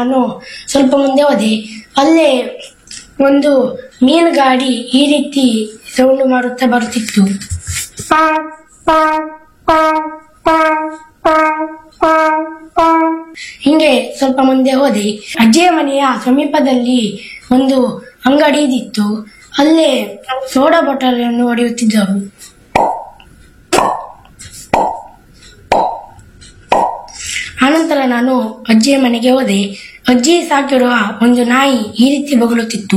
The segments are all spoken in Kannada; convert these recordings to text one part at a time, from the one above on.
ನಾನು ಸ್ವಲ್ಪ ಮುಂದೆ ಹೋದೆ ಅಲ್ಲೇ ಒಂದು ಮೀನುಗಾಡಿ ಈ ರೀತಿ ಸೌಂಡ್ ಮಾಡುತ್ತಾ ಬರುತ್ತಿತ್ತು ಹಿಂಗೆ ಸ್ವಲ್ಪ ಮುಂದೆ ಹೋದೆ ಅಜ್ಜಿಯ ಮನೆಯ ಸಮೀಪದಲ್ಲಿ ಒಂದು ಅಂಗಡಿ ಇದ್ದಿತ್ತು ಅಲ್ಲೇ ಸೋಡಾ ಬಾಟಲ್ ಅನ್ನು ಹೊಡೆಯುತ್ತಿದ್ದರು ಆನಂತರ ನಾನು ಅಜ್ಜಿಯ ಮನೆಗೆ ಹೋದೆ ಅಜ್ಜಿ ಸಾಕಿರುವ ಒಂದು ನಾಯಿ ಈ ರೀತಿ ಬಗಲುತ್ತಿತ್ತು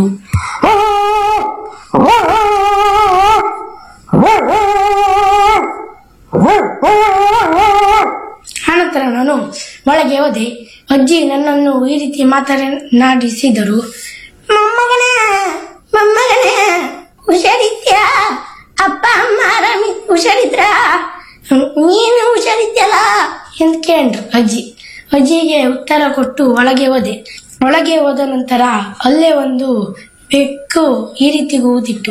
ಆನಂತರ ನಾನು ಒಳಗೆ ಹೋದೆ ಅಜ್ಜಿ ನನ್ನನ್ನು ಈ ರೀತಿ ಮಾತನಾಡಿಸಿದರು ಮೊಮ್ಮಗನೇ ಮೊಮ್ಮಗನೇ ಹುಷಾರಿದ್ಯಾ ಅಪ್ಪ ಅಮ್ಮ ಆರಾಮಿ ಹುಷಾರಿದ್ರ ನೀನು ಹುಷಾರಿದ್ಯಲ್ಲ ಎಂದು ಕೇಳ್ರು ಅಜ್ಜಿ ಅಜ್ಜಿಗೆ ಉತ್ತರ ಕೊಟ್ಟು ಒಳಗೆ ಹೋದೆ ಒಳಗೆ ಹೋದ ನಂತರ ಅಲ್ಲೇ ಒಂದು ಬೆಕ್ಕು ಈ ರೀತಿ ಕೂತಿತ್ತು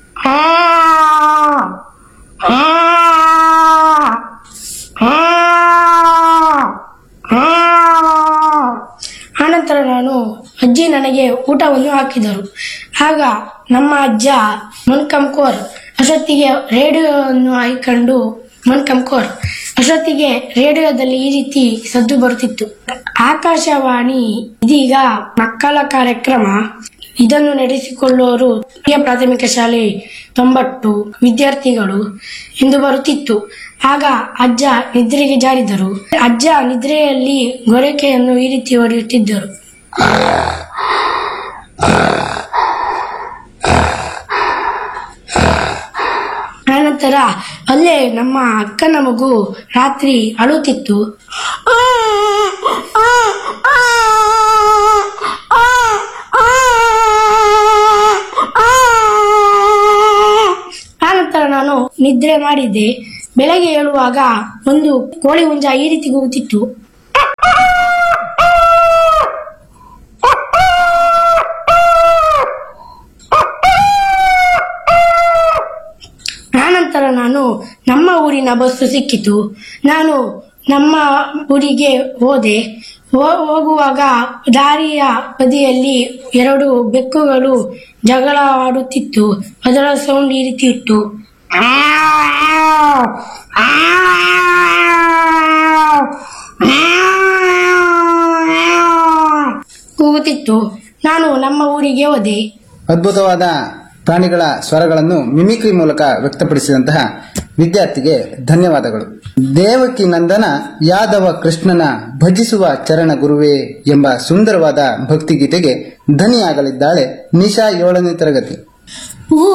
ಆನಂತರ ನಾನು ಅಜ್ಜಿ ನನಗೆ ಊಟವನ್ನು ಹಾಕಿದರು ಆಗ ನಮ್ಮ ಅಜ್ಜ ಮನ್ಕಂಕೋರ್ ಅಷ್ಟೊತ್ತಿಗೆ ರೇಡಿಯೋವನ್ನು ಹಾಕೊಂಡು ಮನ್ಕಂಕೋರ್ ಅಷ್ಟೊತ್ತಿಗೆ ರೇಡಿಯೋದಲ್ಲಿ ಈ ರೀತಿ ಸದ್ದು ಬರುತ್ತಿತ್ತು ಆಕಾಶವಾಣಿ ಇದೀಗ ಮಕ್ಕಳ ಕಾರ್ಯಕ್ರಮ ಇದನ್ನು ನಡೆಸಿಕೊಳ್ಳುವವರು ಹಿರಿಯ ಪ್ರಾಥಮಿಕ ಶಾಲೆ ತೊಂಬತ್ತು ವಿದ್ಯಾರ್ಥಿಗಳು ಎಂದು ಬರುತ್ತಿತ್ತು ಆಗ ಅಜ್ಜ ನಿದ್ರೆಗೆ ಜಾರಿದರು ಅಜ್ಜ ನಿದ್ರೆಯಲ್ಲಿ ಗೊರಕೆಯನ್ನು ಈ ರೀತಿ ಹೊಡೆಯುತ್ತಿದ್ದರು ಆನಂತರ ಅಲ್ಲೇ ನಮ್ಮ ಅಕ್ಕನ ಮಗು ರಾತ್ರಿ ಅಳುತ್ತಿತ್ತು ಆನಂತರ ನಾನು ನಿದ್ರೆ ಮಾಡಿದ್ದೆ ಬೆಳಗ್ಗೆ ಏಳುವಾಗ ಒಂದು ಕೋಳಿ ಹುಂಜ ಈ ರೀತಿ ಕೂಗುತ್ತಿತ್ತು ಆನಂತರ ನಾನು ನಮ್ಮ ಊರಿನ ಬಸ್ಸು ಸಿಕ್ಕಿತು ನಾನು ನಮ್ಮ ಊರಿಗೆ ಹೋದೆ ಹೋ- ಹೋಗುವಾಗ ದಾರಿಯ ಬದಿಯಲ್ಲಿ ಎರಡು ಬೆಕ್ಕುಗಳು ಜಗಳ ಆಡುತ್ತಿತ್ತು ಅದರ ಸೌಂಡ್ ಈ ರೀತಿ ಇತ್ತು ಕೂಗುತ್ತಿತ್ತು ನಾನು ನಮ್ಮ ಊರಿಗೆ ಹೋದೆ ಅದ್ಭುತವಾದ ಪ್ರಾಣಿಗಳ ಸ್ವರಗಳನ್ನು ಮಿಮಿಕ್ರಿ ಮೂಲಕ ವ್ಯಕ್ತಪಡಿಸಿದಂತಹ ವಿದ್ಯಾರ್ಥಿಗೆ ಧನ್ಯವಾದಗಳು ದೇವಕಿ ನಂದನ ಯಾದವ ಕೃಷ್ಣನ ಭಜಿಸುವ ಚರಣ ಗುರುವೇ ಎಂಬ ಸುಂದರವಾದ ಭಕ್ತಿಗೀತೆಗೆ ಧನಿಯಾಗಲಿದ್ದಾಳೆ ನಿಶಾ ಏಳನೇ ತರಗತಿ